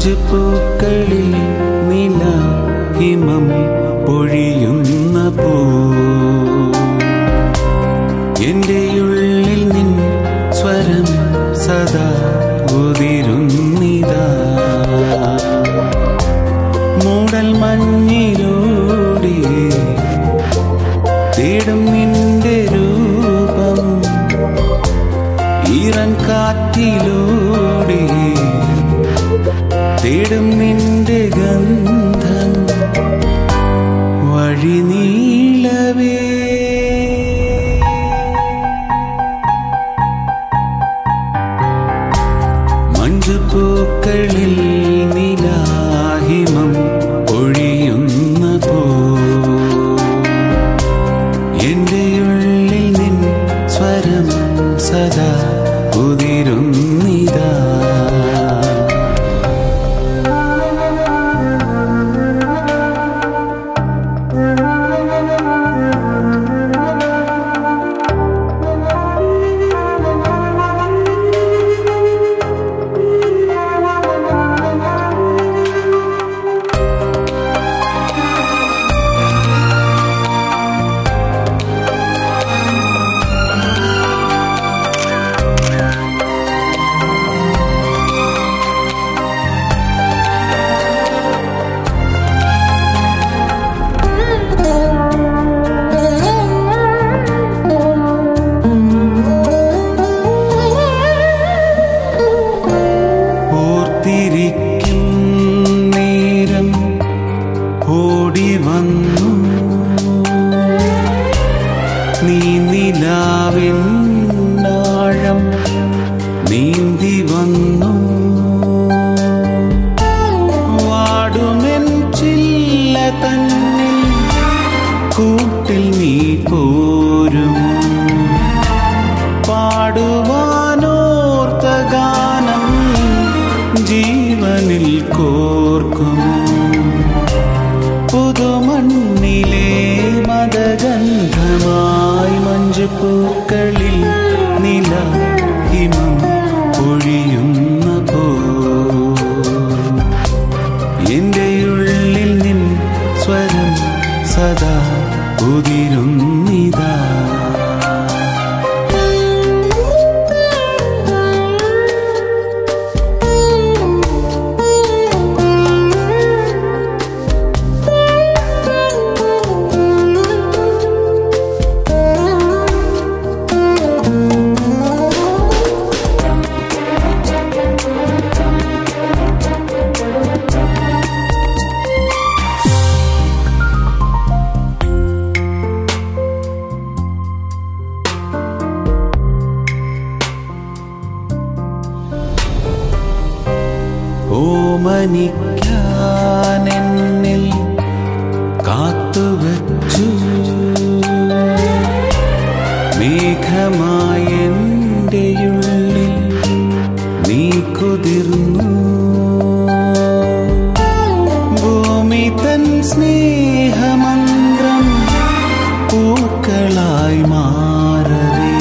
മഞ്ചുപൂക്കളിൽ നില ഹിമം പൊഴിയുന്ന പൂ എന്റെ ഉള്ളിൽ നിൻ സ്വരം സദാ ഉതിരുന്നിതാ മൂടൽ മഞ്ഞിലൂടെ തേടും നിന്റെ രൂപം ഈറൻ കാറ്റിലൂടെ തേടും നിന്റെ ഗന്ധം വഴി നീളവേ മഞ്ചുപൂക്കളിൽ നിലാഹിമം ഒഴിയുന്ന പോ എന്റെ ഉള്ളിൽ നിൻ സ്വരം സദാ ഉതിരുന്നിതാ ഓർത്തിരിക്കും നേരം ഓടി വന്നു നീ നിലാവിൻ ആഴം നീന്തി വന്നു വാടുമെൻ ചില്ല തന്നിൽ കൂട്ടിൽ നീ പോരുമോ പാടുവാനോർത്ത ഗാനം ജീവനിൽ കോർക്കുമോ പുതുമണ്ണിലെ മതഗന്ധമായി മഞ്ചുപൂക്കളിൽ നില ഹിമം പൊഴിയുന്ന പോ എന്റെ ഉള്ളിൽ നിൻ സ്വരം സദാ ഉതിരുന്നിതാ ഓമനിക്കാൻ എന്നിൽ കാത്തുവച്ചു മേഘമായ എൻ്റെ ഉള്ളിൽ നീ കുതിർന്നു ഭൂമി തൻ സ്നേഹമന്ത്രം പൂക്കളായി മാറവേ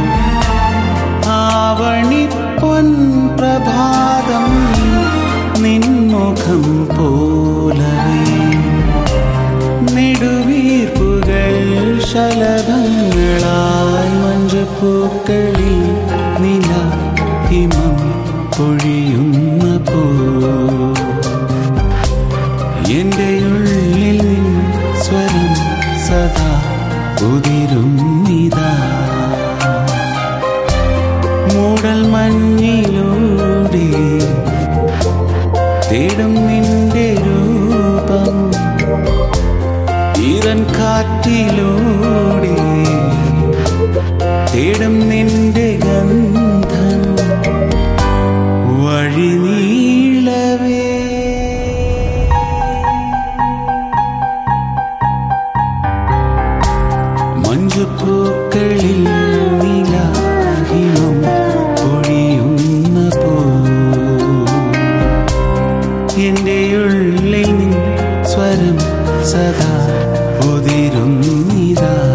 ആവണിപ്പൊൻ പ്രഭാതം നിൻമുഖം പോലവേ നെടുവീർപ്പുകൾ ശലഭങ്ങളായി മഞ്ചപ്പൂക്കളിൽ നില ഹിമം പൊഴിയുന്ന പോ എന്റെ ഉള്ളിൽ നിൻ സ്വരം സദാ ഉതിരുന്നിതാ മൂടൽ മഞ്ഞിലൂടെ തേടും നിന്റെ രൂപം ഈറൻ കാറ്റിലൂടെ തേടും നിന്റെ ഗന്ധം വഴി നീളവേ മഞ്ചുപൂക്കളിൽ നീലാഹിമം പൊഴിയുന്ന പോ എന്റെ ഉള്ളിൽ നിൻ സ്വരം സദാ ഉതിരുന്നിതാ